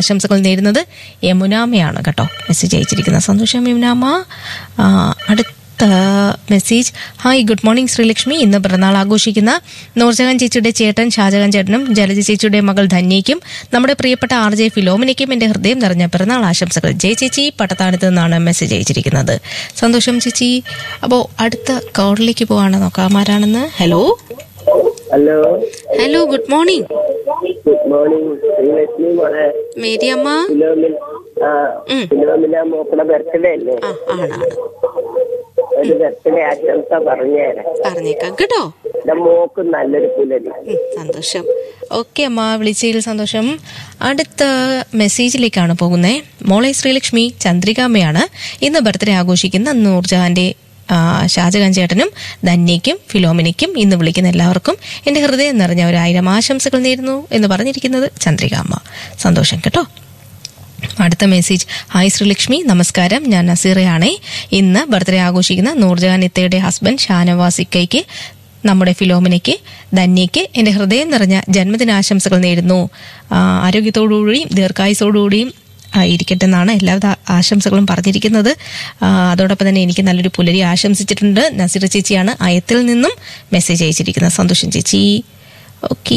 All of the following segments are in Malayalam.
ആശംസകൾ നേരുന്നത് യമുനാമയാണ് കേട്ടോ മെസ്സേജ് അയച്ചിരിക്കുന്നത് സന്തോഷം യമുനാമ ആ, അടുത്ത message hi good morning Sreelakshmi ഇന്ന് പിറന്നാൾ ആഘോഷിക്കുന്ന നൂർജഹാൻ ചേച്ചിയുടെ ചേട്ടൻ ഷാജഹാൻ ചേട്ടനും ജലജ ചേച്ചിയുടെ മകൾ ധന്യയ്ക്കും നമ്മുടെ പ്രിയപ്പെട്ട ആർ ജെ ഫിലോമിനയ്ക്കും എന്റെ ഹൃദയം നിറഞ്ഞ പിറന്നാൾ ആശംസകൾ ജയ ചേച്ചി പട്ടത്താനത്ത് നിന്നാണ് മെസ്സേജ് അയച്ചിരിക്കുന്നത് സന്തോഷം ചേച്ചി അപ്പോൾ അടുത്ത കോളിലേക്ക് പോവാണ് നോക്കാം ആരാണെന്ന് hello hello hello good morning good morning Sreelakshmi മോളെ മേരി അമ്മ ഫിലോമിൻ ആ ഉം. ഫിലോമിന മോക്കടെ ബർത്ത്ഡേ അല്ലേ ആ ആണാണ് ഒരു ബർത്ത്ഡേ ആശംസ പറഞ്ഞേരാ പറഞ്ഞേക്കാം കേട്ടോ എന്റെ മോക്ക് നല്ലൊരു പുലരി ഉം, സന്തോഷം ഓക്കെ അമ്മ വിളിച്ചതിൽ സന്തോഷം അടുത്ത മെസ്സേജിലേക്കാണ് പോകുന്നത് മോളെ ശ്രീലക്ഷ്മി ചന്ദ്രികാമ്മയാണ് ഇന്ന് ബർത്ത്ഡേ ആഘോഷിക്കുന്ന നൂർജഹാന്റെ ആ, ഷാജഹാൻ ചേട്ടനും ധന്യയ്ക്കും ഫിലോമിനിക്കും ഇന്ന് വിളിക്കുന്ന എല്ലാവർക്കും എന്റെ ഹൃദയം നിറഞ്ഞ ഒരായിരം ആശംസകൾ നേരുന്നു എന്ന് പറഞ്ഞിരിക്കുന്നത് ചന്ദ്രികാമ്മ സന്തോഷം കേട്ടോ അടുത്ത മെസ്സേജ് ഹായ് ശ്രീലക്ഷ്മി നമസ്കാരം ഞാൻ നസീറയാണേ ഇന്ന് ബർത്ത്ഡേ ആഘോഷിക്കുന്ന നൂർജഹാൻ ഇത്തയുടെ ഹസ്ബൻഡ് ഷാനവാസ് ഇക്കയ്ക്ക് നമ്മുടെ ഫിലോമിനയ്ക്ക് ധന്യയ്ക്ക് എന്റെ ഹൃദയം നിറഞ്ഞ ജന്മദിനാശംസകൾ നേരുന്നു ആ, ആരോഗ്യത്തോടുകൂടിയും ദീർഘായുസോടുകൂടിയും ആയിരിക്കട്ടെ എന്നാണ് എല്ലാവിധ ആശംസകളും പറഞ്ഞിരിക്കുന്നത് ആ, അതോടൊപ്പം തന്നെ എനിക്ക് നല്ലൊരു പുലരി ആശംസിച്ചിട്ടുണ്ട് നസീറ ചേച്ചിയാണ് അയത്തിൽ നിന്നും മെസ്സേജ് അയച്ചിരിക്കുന്നത് സന്തോഷം ചേച്ചി ഓക്കേ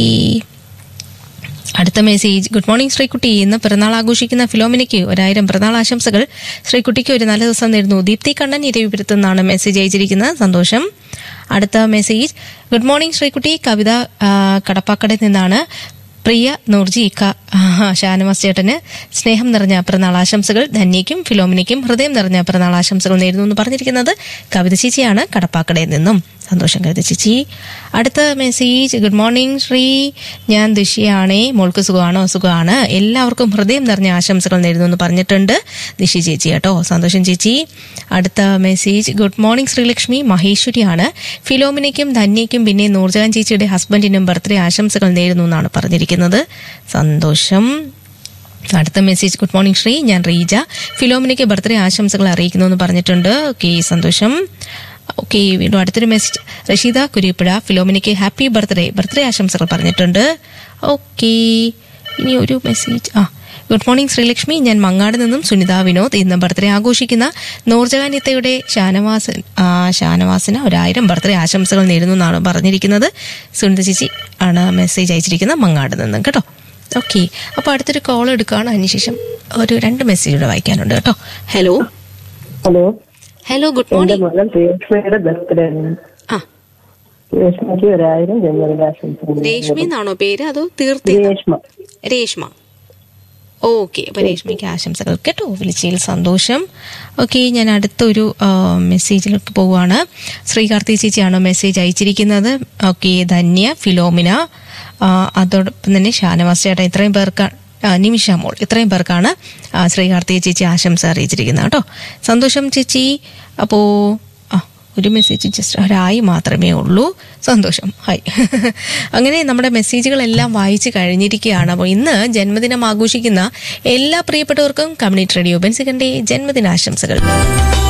അടുത്ത മെസ്സേജ് ഗുഡ് മോർണിംഗ് ശ്രീകുട്ടി ഇന്ന് പിറന്നാൾ ആഘോഷിക്കുന്ന ഫിലോമിനയ്ക്ക് ഒരായിരം പിറന്നാൾ ആശംസകൾ ശ്രീകുട്ടിക്ക് ഒരു നല്ല ദിവസം നേരുന്നു ദീപ്തി കണ്ണൻ ഇരവിപുരത്ത് നിന്നാണ് മെസ്സേജ് അയച്ചിരിക്കുന്നത് സന്തോഷം അടുത്ത message good morning Sreekutty Kavitha ആ, കടപ്പാക്കടയിൽ നിന്നാണ് പ്രിയ നൂർജി ഇക്ക ആ, ഷാനവാസ് ചേട്ടന് സ്നേഹം നിറഞ്ഞ പിറന്നാൾ ആശംസകൾ ധന്യയ്ക്കും ഫിലോമിനയ്ക്കും ഹൃദയം നിറഞ്ഞ പിറന്നാൾ ആശംസകൾ നേരുന്നു എന്ന് പറഞ്ഞിരിക്കുന്നത് കവിത ചേച്ചിയാണ് കടപ്പാക്കടയിൽ നിന്നും സന്തോഷം കവിത ചേച്ചി അടുത്ത മെസ്സേജ് ഗുഡ് മോർണിംഗ് ശ്രീ ഞാൻ ദിശയാണേ മോൾക്ക് സുഖമാണോ സുഖമാണ് എല്ലാവർക്കും ഹൃദയം നിറഞ്ഞ ആശംസകൾ നേരുന്നു എന്ന് പറഞ്ഞിട്ടുണ്ട് ദിശി ചേച്ചി കേട്ടോ സന്തോഷം ചേച്ചി അടുത്ത മെസ്സേജ് ഗുഡ് മോർണിംഗ് ശ്രീലക്ഷ്മി മഹേശ്വരിയാണ് ഫിലോമിനയ്ക്കും ധന്യയ്ക്കും പിന്നെ നൂർജഹാൻ ചേച്ചിയുടെ ഹസ്ബൻഡിനും ബർത്ത്ഡേ ആശംസകൾ നേരുന്നു എന്നാണ് പറഞ്ഞിരിക്കുന്നത് സന്തോഷം അടുത്ത മെസ്സേജ് ഗുഡ് മോർണിംഗ് ശ്രീ ഞാൻ റീജ ഫിലോമിനയ്ക്ക് ബർത്ത്ഡേ ആശംസകൾ അറിയിക്കുന്നു എന്ന് പറഞ്ഞിട്ടുണ്ട് ഓക്കെ സന്തോഷം ഓക്കെ വീണ്ടും അടുത്തൊരു മെസ്സേജ് റഷീദ കുരിപ്പുഴ ഫിലോമിനയ്ക്ക് ഹാപ്പി ബർത്ത്ഡേ ബർത്ത്ഡേ ആശംസകൾ പറഞ്ഞിട്ടുണ്ട് ഓക്കെ ഇനി ഒരു മെസ്സേജ് ആ ഗുഡ് മോർണിംഗ് ശ്രീലക്ഷ്മി ഞാൻ മങ്ങാട് നിന്നും സുനിത വിനോദ് ഇന്ന് ബർത്ത്ഡേ ആഘോഷിക്കുന്ന നൂർജഹാൻ ഇത്തയുടെ ഷാനവാസൻ ആ, ഷാനവാസിന് ഒരായിരം ബർത്ത്ഡേ ആശംസകൾ നേരുന്നു എന്നാണ് പറഞ്ഞിരിക്കുന്നത് സുനിത ചേച്ചി ആണ് മെസ്സേജ് അയച്ചിരിക്കുന്നത് മങ്ങാട് നിന്നും കേട്ടോ ഓക്കെ അപ്പോൾ അടുത്തൊരു കോൾ എടുക്കുകയാണ് അതിനുശേഷം ഒരു രണ്ട് മെസ്സേജ് കൂടെ വായിക്കാനുണ്ട് കേട്ടോ ഹലോ ഹലോ ഹലോ ഗുഡ് എന്റെ മോർണിംഗ് മകൻ രേഷ്മയുടെ ബർത്ത്ഡേ ആണ് ആ രേഷ്മയ്ക്ക് ഒരായിരം ജന്മദിനാശംസ രേഷ്മി എന്നാണോ പേര് അതോ തീർത്തി രേഷ്മ രേഷ്മ ഓക്കെ അപ്പൊ രേഷ്മയ്ക്ക് ആശംസകൾ കേട്ടോ വിളിച്ചതിൽ സന്തോഷം ഓക്കെ ഞാൻ അടുത്തൊരു ആ, മെസ്സേജിലേക്ക് പോവുകയാണ് ശ്രീകാർത്തി ചേച്ചിയാണ് മെസ്സേജ് അയച്ചിരിക്കുന്നത് ഓക്കെ ധന്യ ഫിലോമിന ആ, അതോടൊപ്പം തന്നെ ഷാനവാസ് ചേട്ടാ ഇത്രയും പേർക്ക് നിമിഷ മോൾ ഇത്രയും പേർക്കാണ് ആ, ശ്രീകാർത്തി ചേച്ചി ആശംസ അറിയിച്ചിരിക്കുന്നത് കേട്ടോ സന്തോഷം ചേച്ചി അപ്പോ ആ ഒരു മെസ്സേജ് ജസ്റ്റ് ഒരായി മാത്രമേ ഉള്ളൂ സന്തോഷം ഹായ് അങ്ങനെ നമ്മുടെ മെസ്സേജുകളെല്ലാം വായിച്ചു കഴിഞ്ഞിരിക്കുകയാണ് അപ്പോൾ ഇന്ന് ജന്മദിനം ആഘോഷിക്കുന്ന എല്ലാ പ്രിയപ്പെട്ടവർക്കും കമ്മ്യൂണിറ്റി റേഡിയോ ബെൻസികന്റെ ജന്മദിനാശംസകൾ